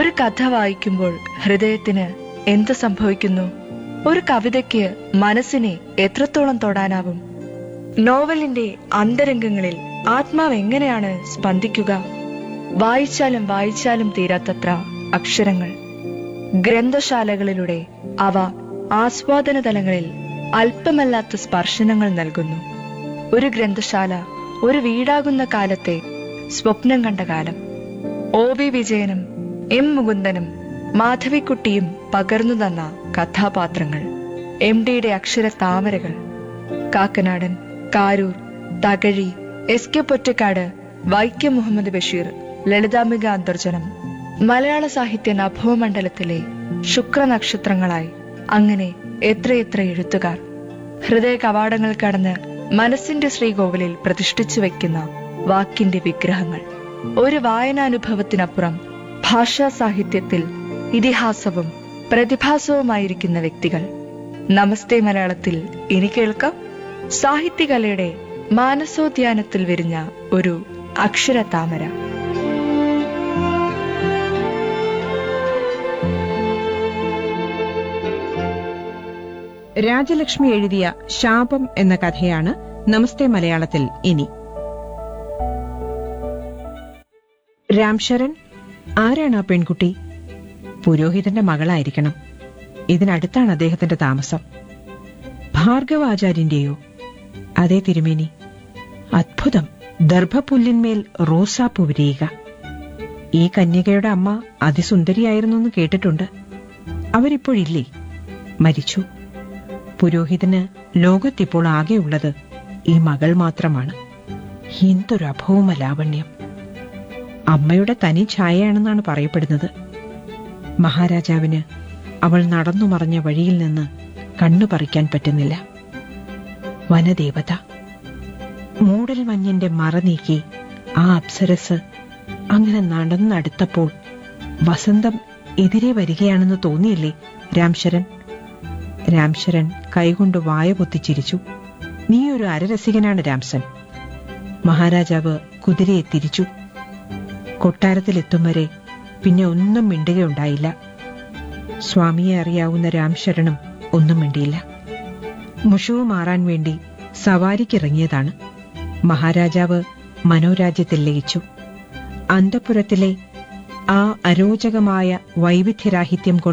ഒരു കഥ വായിക്കുമ്പോൾ ഹൃദയത്തിന് എന്ത് സംഭവിക്കുന്നു ഒരു കവിതയ്ക്ക് മനസ്സിനെ എത്രത്തോളം തൊടാനാവും നോവലിന്റെ അന്തരംഗങ്ങളിൽ ആത്മാവ് എങ്ങനെയാണ് സ്പന്ദിക്കുക വായിച്ചാലും വായിച്ചാലും തീരാത്തത്ര അക്ഷരങ്ങൾ ഗ്രന്ഥശാലകളിലൂടെ അവ ആസ്വാദന തലങ്ങളിൽ അല്പമല്ലാത്ത സ്പർശനങ്ങൾ നൽകുന്നു ഒരു ഗ്രന്ഥശാല ഒരു വീടാകുന്ന കാലത്തെ സ്വപ്നം കണ്ട കാലം ഒ വി വിജയനും എം മുകുന്ദനും മാധവിക്കുട്ടിയും പകർന്നു തന്ന കഥാപാത്രങ്ങൾ എം ഡിയുടെ അക്ഷര താമരകൾ കാക്കനാടൻ കാരൂർ തകഴി എസ് കെ പൊറ്റക്കാട് വൈക്കം മുഹമ്മദ് ബഷീർ ലളിതാംബിക അന്തർജനം മലയാള സാഹിത്യ നഭോമണ്ഡലത്തിലെ ശുക്രനക്ഷത്രങ്ങളായി അങ്ങനെ എത്രയെത്ര എഴുത്തുകാർ ഹൃദയ കവാടങ്ങൾ കടന്ന് മനസ്സിന്റെ ശ്രീകോവിലിൽ പ്രതിഷ്ഠിച്ചു വെക്കുന്ന വാക്കിന്റെ വിഗ്രഹങ്ങൾ ഒരു വായനാനുഭവത്തിനപ്പുറം ഭാഷാ സാഹിത്യത്തിൽ ഇതിഹാസവും പ്രതിഭാസവുമായിരിക്കുന്ന വ്യക്തികൾ നമസ്തേ മലയാളത്തിൽ ഇനി കേൾക്കാം സാഹിത്യകലയുടെ മാനസോദ്യാനത്തിൽ വിരിഞ്ഞ ഒരു അക്ഷര താമര രാജലക്ഷ്മി എഴുതിയ ശാപം എന്ന കഥയാണ് നമസ്തേ മലയാളത്തിൽ ഇനി രാംശരൺ ആരാണ് ആ പെൺകുട്ടി പുരോഹിതന്റെ മകളായിരിക്കണം ഇതിനടുത്താണ് അദ്ദേഹത്തിന്റെ താമസം ഭാർഗവാചാര്യന്റെയോ അതേ തിരുമേനി അത്ഭുതം ദർഭപുല്ലിന്മേൽ റോസാപ്പൂ വിരിയുക ഈ കന്യകയുടെ അമ്മ അതിസുന്ദരിയായിരുന്നു എന്ന് കേട്ടിട്ടുണ്ട് അവരിപ്പോഴില്ലേ മരിച്ചു പുരോഹിതന് ലോകത്തിപ്പോൾ ആകെയുള്ളത് ഈ മകൾ മാത്രമാണ് എന്തൊരു അഭൗമ ലാവണ്യം അമ്മയുടെ തനി ഛായയാണെന്നാണ് പറയപ്പെടുന്നത് മഹാരാജാവിന് അവൾ നടന്നു മറഞ്ഞ വഴിയിൽ നിന്ന് കണ്ണു പറിക്കാൻ പറ്റുന്നില്ല വനദേവത മൂടൽ മഞ്ഞിന്റെ മറ നീക്കി ആ അപ്സരസ് അങ്ങനെ നടന്നടുത്തപ്പോൾ വസന്തം എതിരെ വരികയാണെന്ന് തോന്നിയില്ലേ രാംശരൻ രാംശരൻ കൈകൊണ്ട് വായ പൊത്തിച്ചിരിച്ചു നീ ഒരു അരരസികനാണ് രാംസൻ മഹാരാജാവ് കുതിരയെ തിരിച്ചു കൊട്ടാരത്തിലെത്തും വരെ പിന്നെ ഒന്നും മിണ്ടുകയുണ്ടായില്ല സ്വാമിയെ അറിയാവുന്ന രാംശരണും ഒന്നും മിണ്ടിയില്ല മുഷുവ് മാറാൻ വേണ്ടി സവാരിക്കിറങ്ങിയതാണ് മഹാരാജാവ് മനോരാജ്യത്തിൽ ലയിച്ചു അന്തപുരത്തിലെ ആ അരോചകമായ വൈവിധ്യരാഹിത്യം കൊണ്ട്